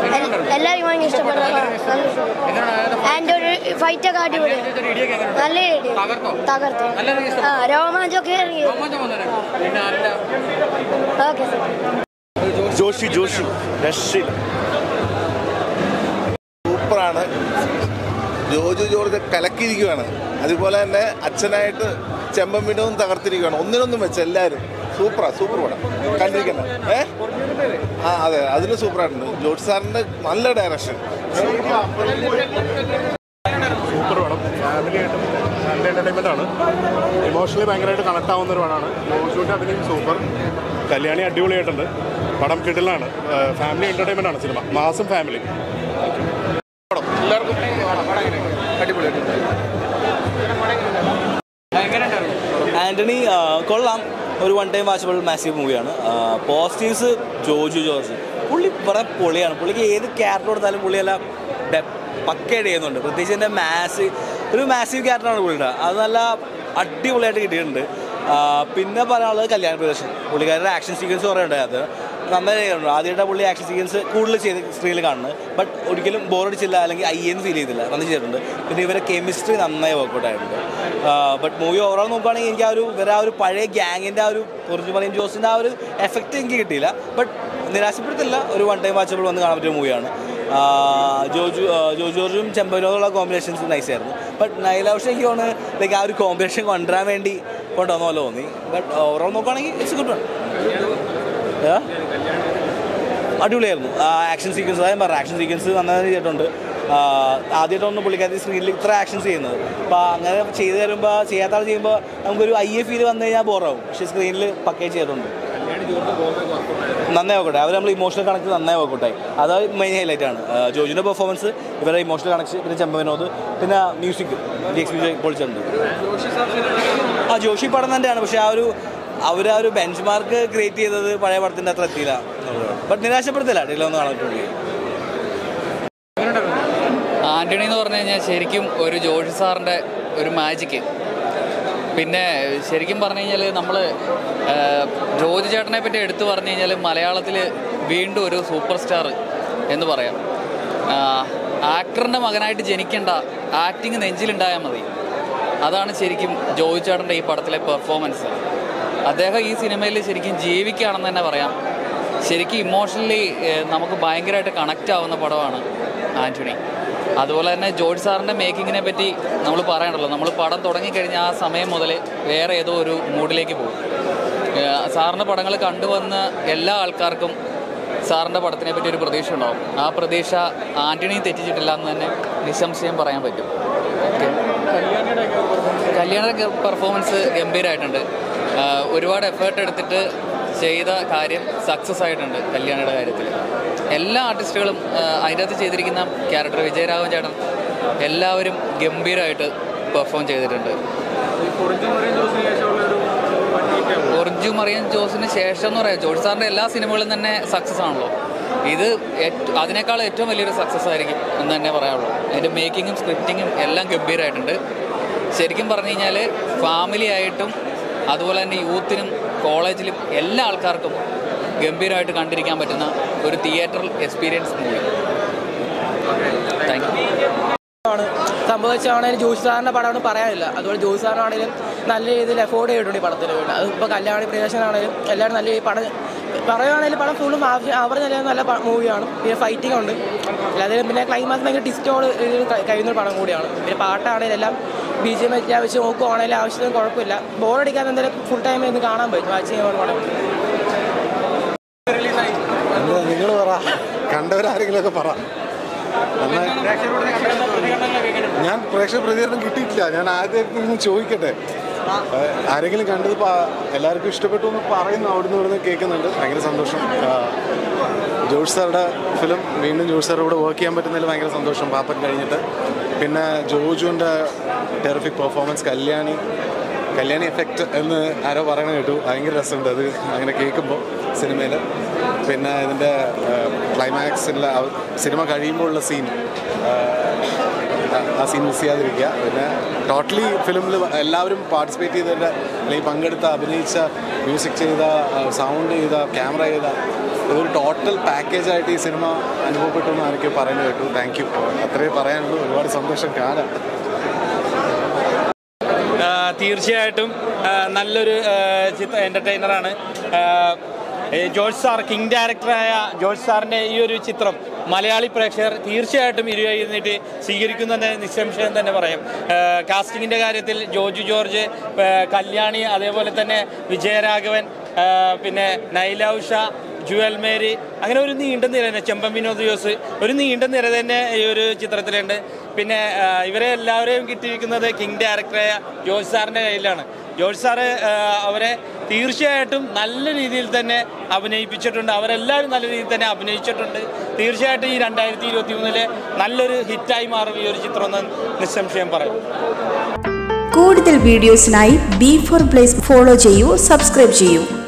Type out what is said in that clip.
എല്ലാവരും ഭയങ്കര ഇഷ്ടപ്പെട്ട ആൻഡ് ഒരു ഫൈറ്റ് ഒക്കെ അടിപൊളി നല്ല ഇടി. തകർത്തു ആ രോമാഞ്ചൊക്കെ ഇറങ്ങി ഓക്കെ സാർ ജോഷി ജോഷി രക്ഷയില്ല സൂപ്പറാണ് ജോജു ജോർജ് കലക്കിയിരിക്കുകയാണ് അതുപോലെ തന്നെ അച്ഛനായിട്ട് ചെമ്പൻ വിനോദം തകർത്തിരിക്കുകയാണ് ഒന്നിനൊന്നും വെച്ച് എല്ലാവരും സൂപ്പറാ സൂപ്പർ പടം കണ്ടിരിക്കണ്ട ഏ ആ അതെ അതിന് സൂപ്പറായിട്ടുണ്ട് ജോർജ് സാറിന്റെ നല്ല ഡയറക്ഷൻ സൂപ്പർ പടം ഫാമിലിയായിട്ടും നല്ല എൻ്റർടൈൻമെൻ്റ് ആണ് ഇമോഷണലി ഭയങ്കരമായിട്ട് കണക്ട് ആവുന്ന ഒരു പടമാണ് മോഷൂട്ട് അഭിനയം സൂപ്പർ കല്യാണി അടിപൊളിയായിട്ടുണ്ട് പടം കിടിലാണ് ഫാമിലി എൻ്റർടൈൻമെൻ്റ് ആണ് സിനിമ മാസം ഫാമിലി എല്ലാവർക്കും അടിപൊളിയായിട്ടുണ്ട് ആന്റണി ആ, കൊള്ളാം ഒരു വൺ ടൈം വാച്ചബിൾ മാസീവ് മൂവിയാണ് പോസിറ്റീവ്സ് ജോജു ജോർജ് പുള്ളി പറയാൻ പൊളിയാണ് പുള്ളിക്ക് ഏത് ക്യാരക്ടർ കൊടുത്താലും പുള്ളിയെല്ലാം പക്കയായിട്ട് ചെയ്യുന്നുണ്ട് പ്രത്യേകിച്ച് എൻ്റെ മാസ് ഒരു മാസീവ് ക്യാരക്ടറാണ് പുള്ളിയുടെ അത് നല്ല അടിപൊളിയായിട്ട് കിട്ടിയിട്ടുണ്ട് ആ, പിന്നെ പറയാനുള്ളത് കല്യാണ പ്രദർശനം പുള്ളിക്കാരുടെ ആക്ഷൻ സീക്വൻസ് കുറേ ഉണ്ട് അത് നന്നായി ചെയ്യുന്നുണ്ട് ആദ്യമായിട്ട് പുള്ളി ആക്ഷൻ സീക്വൻസ് കൂടുതൽ ചെയ്ത് സ്ക്രീനിൽ കാണുന്നത് ബട്ട് ഒരിക്കലും ബോറടിച്ചില്ല അല്ലെങ്കിൽ ഐ എന്ന് ഫീൽ ചെയ്തില്ല നന്നായി ചെയ്തിട്ടുണ്ട് പിന്നെ ഇവരെ കെമിസ്ട്രി നന്നായി വർക്കൗട്ട് ആയിട്ടുണ്ട് ബട്ട് മൂവി ഓവറോൾ നോക്കുകയാണെങ്കിൽ എനിക്ക് ആ ഒരു ഇവരെ ആ ഒരു പഴയ ഗ്യാങ്ങിൻ്റെ ആ ഒരു കുറച്ച് പറയും ജോസിൻ്റെ ആ ഒരു എഫക്റ്റ് എനിക്ക് കിട്ടിയില്ല ബട്ട് നിരാശപ്പെടുത്തില്ല ഒരു വൺ ടൈം വാച്ചബിൾ വന്ന് കാണാൻ പറ്റിയ മൂവിയാണ് ജോജു ആ, ജോജു ജോർജും ചെമ്പനോടുള്ള കോമ്പിനേഷൻസ് നൈസ് ആയിരുന്നു ബട്ട് നൈലാവശ്യം എനിക്ക് തോന്നുന്നു ലൈക്ക് ആ ഒരു കോമ്പിനേഷൻ കൊണ്ടുവരാൻ വേണ്ടി കൊണ്ടുവന്ന പോലെ തോന്നി ബട്ട് ഓവറോൾ നോക്കുകയാണെങ്കിൽ ഇറ്റ്സ് ഗുഡ് വൺ അടിപൊളിയായിരുന്നു ആക്ഷൻ സീക്വൻസ് അതായത് പറഞ്ഞു ആക്ഷൻ സീക്വൻസ് നന്നായി ചെയ്തിട്ടുണ്ട് ആദ്യമായിട്ടൊന്ന് പുള്ളിക്കാരി സ്ക്രീനിൽ ഇത്ര ആക്ഷൻസ് ചെയ്യുന്നത് അപ്പോൾ അങ്ങനെ ചെയ്ത് തരുമ്പോൾ ചെയ്യാത്ത ആൾ ചെയ്യുമ്പോൾ നമുക്കൊരു ഐ എ ഫീൽ വന്നു കഴിഞ്ഞാൽ ബോറാവും പക്ഷേ സ്ക്രീനിൽ പക്കേ ചെയ്തിട്ടുണ്ട് നന്നായി നോക്കട്ടെ അവർ നമ്മൾ ഇമോഷണൽ കണക്ട് നന്നായി നോക്കട്ടെ അത് മെയിൻ ഹൈലൈറ്റ് ആണ് ആ, ജോജുവിൻ്റെ പെർഫോമൻസ് ഇവരുടെ ഇമോഷണൽ കണക്ഷൻ പിന്നെ ചെമ്പ വിനോദ് പിന്നെ മ്യൂസിക് ഡി എക്സ് മ്യൂസിക് പൊളിച്ചിട്ടുണ്ട് ആ ജോഷി പടം തന്നെയാണ് പക്ഷേ ആ ഒരു അവർ ആ ഒരു ബെഞ്ച് മാർക്ക് ക്രിയേറ്റ് ചെയ്തത് പഴയ പടത്തിൻ്റെ അത്ര എത്തിയില്ല ബട്ട് നിരാശപ്പെടുത്തില്ല ഡീലോ ഒന്ന് കാണാൻ പറ്റുള്ളൂ ആന്റണി എന്ന് പറഞ്ഞു കഴിഞ്ഞാൽ ശരിക്കും ഒരു ജോഷി സാറിൻ്റെ ഒരു മാജിക്ക് പിന്നെ ശരിക്കും പറഞ്ഞു കഴിഞ്ഞാൽ നമ്മൾ ജോജി ചേട്ടനെ പറ്റി എടുത്തു പറഞ്ഞു കഴിഞ്ഞാൽ മലയാളത്തിൽ വീണ്ടും ഒരു സൂപ്പർ സ്റ്റാർ എന്ന് പറയാം ആക്ടറിൻ്റെ മകനായിട്ട് ജനിക്കേണ്ട ആക്ടിങ് നെഞ്ചിലുണ്ടായാൽ മതി അതാണ് ശരിക്കും ജോജി ചേട്ടൻ്റെ ഈ പടത്തിലെ പെർഫോമൻസ് അദ്ദേഹം ഈ സിനിമയിൽ ശരിക്കും ജീവിക്കുകയാണെന്ന് തന്നെ പറയാം ശരിക്കും ഇമോഷണലി നമുക്ക് ഭയങ്കരമായിട്ട് കണക്റ്റ് ആവുന്ന പടമാണ് ആൻ്റണി അതുപോലെ തന്നെ ജോർജ് സാറിൻ്റെ മേക്കിങ്ങിനെ പറ്റി നമ്മൾ പറയണല്ലോ നമ്മൾ പടം തുടങ്ങിക്കഴിഞ്ഞ ആ സമയം മുതൽ വേറെ ഏതോ ഒരു മൂഡിലേക്ക് പോകും ഏഹ് സാറിൻ്റെ പടങ്ങൾ കണ്ടുവന്ന എല്ലാ ആൾക്കാർക്കും സാറിൻ്റെ പടത്തിനെ പറ്റി ഒരു പ്രതീക്ഷ ഉണ്ടാവും ആ പ്രതീക്ഷ ആൻ്റണി തെറ്റിച്ചിട്ടില്ല എന്ന് തന്നെ നിസ്സംശയം പറയാൻ പറ്റും ഓക്കെ കല്യാണ പെർഫോമൻസ് ഗംഭീരമായിട്ടുണ്ട് ആഹ് ഒരുപാട് എഫേർട്ട് എടുത്തിട്ട് ചെയ്ത കാര്യം സക്സസ് ആയിട്ടുണ്ട് കല്യാണിയുടെ കാര്യത്തിൽ എല്ലാ ആർട്ടിസ്റ്റുകളും ആഹ് അതിൻ്റെ അകത്ത് ചെയ്തിരിക്കുന്ന ക്യാരക്ടർ വിജയരാഘവൻ ചേട്ടൻ എല്ലാവരും ഗംഭീരമായിട്ട് പെർഫോം ചെയ്തിട്ടുണ്ട് ഒറിഞ്ചു മറിയൻ ജോസിന് ശേഷം എന്ന് പറയാം ജോർജ് സാറിൻ്റെ എല്ലാ സിനിമകളും തന്നെ സക്സസ് ആണല്ലോ ഇത് ഏറ്റ- അതിനേക്കാൾ ഏറ്റവും വലിയൊരു സക്സസ് ആയിരിക്കും എന്ന് തന്നെ പറയാനുള്ളൂ അതിൻ്റെ മേക്കിങ്ങും സ്ക്രിപ്റ്റിങ്ങും എല്ലാം ഗംഭീരമായിട്ടുണ്ട് ശരിക്കും പറഞ്ഞു കഴിഞ്ഞാൽ ഫാമിലി ആയിട്ടും അതുപോലെ തന്നെ യൂത്തിനും കോളേജിലും എല്ലാ ആൾക്കാർക്കും ഗംഭീരമായിട്ട് കണ്ടിരിക്കാൻ പറ്റുന്ന ഒരു theatre experience movie thank you ആണ് സംഭവിച്ചാണെങ്കിലും ജോഷി സാറിന്റെ പടമാണ് പറയാനില്ല അതുപോലെ ജോഷി സാറിനാണെങ്കിലും നല്ല രീതിയിൽ എഫോർഡ് ചെയ്തിട്ടുണ്ട് ഈ പടത്തിന് വേണ്ടി അതിപ്പോൾ കല്യാണി പ്രിയദർശനാണെങ്കിലും എല്ലാവരും നല്ല ഈ പടം പറയുകയാണെങ്കിൽ പടം ഫുള്ളും ആവറേജ് അല്ലെങ്കിൽ നല്ല മൂവിയാണ് പിന്നെ ഫൈറ്റിംഗ് ഉണ്ട് അല്ലാതെ പിന്നെ ക്ലൈമാക്സ് ഭയങ്കര ഡിസ്റ്റോട് കഴിയുന്ന ഒരു പടം കൂടിയാണ് പിന്നെ പാട്ടാണെങ്കിലും എല്ലാം ബി ജി എം വെച്ച് നോക്കുവാണെങ്കിലും ആവശ്യത്തിന് കുഴപ്പമില്ല ബോറടിക്കാൻ എന്തായാലും ഫുൾ ടൈം ഇന്ന് കാണാൻ പറ്റും വാച്ച് ചെയ്യാൻ പടം നിങ്ങൾ പറ കണ്ടവരാരെങ്കിലും ഒക്കെ പറ നന്നായി ഞാൻ പ്രേക്ഷക പ്രതികരണം കിട്ടിയിട്ടില്ല ഞാൻ ആദ്യമായിട്ട് ചോദിക്കട്ടെ ഏഹ് ആരെങ്കിലും കണ്ടത് പ- എല്ലാവർക്കും ഇഷ്ടപ്പെട്ടു എന്ന് പറയുന്നു അവിടുന്ന് ഇവിടുന്ന് കേൾക്കുന്നുണ്ട് ഭയങ്കര സന്തോഷം ആഹ് ജോർജ് സാറുടെ ഫിലിം വീണ്ടും ജോർജ് സാറുടെ കൂടെ വർക്ക് ചെയ്യാൻ പറ്റുന്നതിൽ ഭയങ്കര സന്തോഷം പാപ്പൻ കഴിഞ്ഞിട്ട് പിന്നെ ജോജുവിൻ്റെ terrific performance Kalyani Kalyani effect എന്ന് ആരോ പറയണ കേട്ടു ഭയങ്കര രസമുണ്ട് അത് അങ്ങനെ കേൾക്കുമ്പോൾ സിനിമയിൽ പിന്നെ ഇതിൻ്റെ ക്ലൈമാക്സിൽ സിനിമ കഴിയുമ്പോഴുള്ള സീൻ ആ സീൻ മിസ് ചെയ്യാതിരിക്കുക പിന്നെ ടോട്ടലി ഫിലിമിൽ എല്ലാവരും പാർട്ടിസിപ്പേറ്റ് ചെയ്തതിൻ്റെ അല്ലെങ്കിൽ പങ്കെടുത്ത അഭിനയിച്ച മ്യൂസിക് ചെയ്ത സൗണ്ട് ചെയ്ത ക്യാമറ ചെയ്ത ഒരു ടോട്ടൽ പാക്കേജ് ആയിട്ട് ഈ സിനിമ അനുഭവപ്പെട്ടു എന്ന് ആരൊക്കെ പറയുന്നത് കേട്ടു താങ്ക് യു അത്രയും പറയാനുള്ളൂ ഒരുപാട് സന്തോഷം കാലം ആ, തീർച്ചയായിട്ടും ആ, നല്ലൊരു ആ, ചിത്ര എൻ്റർടൈനറാണ് ജോർജ് സാർ കിങ് ഡയറക്ടറായ ജോർജ് സാറിൻ്റെ ഈ ഒരു ചിത്രം മലയാളി പ്രേക്ഷകർ തീർച്ചയായിട്ടും ഇരുന്നിട്ട് സ്വീകരിക്കുന്നെന്ന് നിസ്സംശയം തന്നെ പറയാം കാസ്റ്റിങ്ങിൻ്റെ കാര്യത്തിൽ ജോർജ് ജോർജ് ആ, കല്യാണി അതേപോലെ തന്നെ വിജയരാഘവൻ ആ, പിന്നെ നൈല ഉഷ ജുവൽ മേരി അങ്ങനെ ഒരു നീണ്ട നിര തന്നെ ചെമ്പൻ വിനോദ് ജോസ് ഒരു നീണ്ട നിര തന്നെ ഈ ഒരു ചിത്രത്തിലുണ്ട് പിന്നെ ആ, ഇവരെ എല്ലാവരെയും കിട്ടിയിരിക്കുന്നത് കിങ് ഡയറക്ടറായ ജോർജ് സാറിൻ്റെ കയ്യിലാണ് ജോർജ് സാറ് ആ, അവരെ തീർച്ചയായിട്ടും നല്ല രീതിയിൽ തന്നെ അഭിനയിപ്പിച്ചിട്ടുണ്ട് അവരെല്ലാവരും നല്ല രീതിയിൽ തന്നെ അഭിനയിച്ചിട്ടുണ്ട് തീർച്ചയായിട്ടും ഈ രണ്ടായിരത്തി ഇരുപത്തി മൂന്നിലെ നല്ലൊരു ഹിറ്റായി മാറും ഈ ഒരു ചിത്രം എന്ന് നിസ്സംശയം പറയും കൂടുതൽ വീഡിയോസിനായി ബി ഫോർ പ്ലേസ് ഫോളോ ചെയ്യൂ സബ്സ്ക്രൈബ് ചെയ്യൂ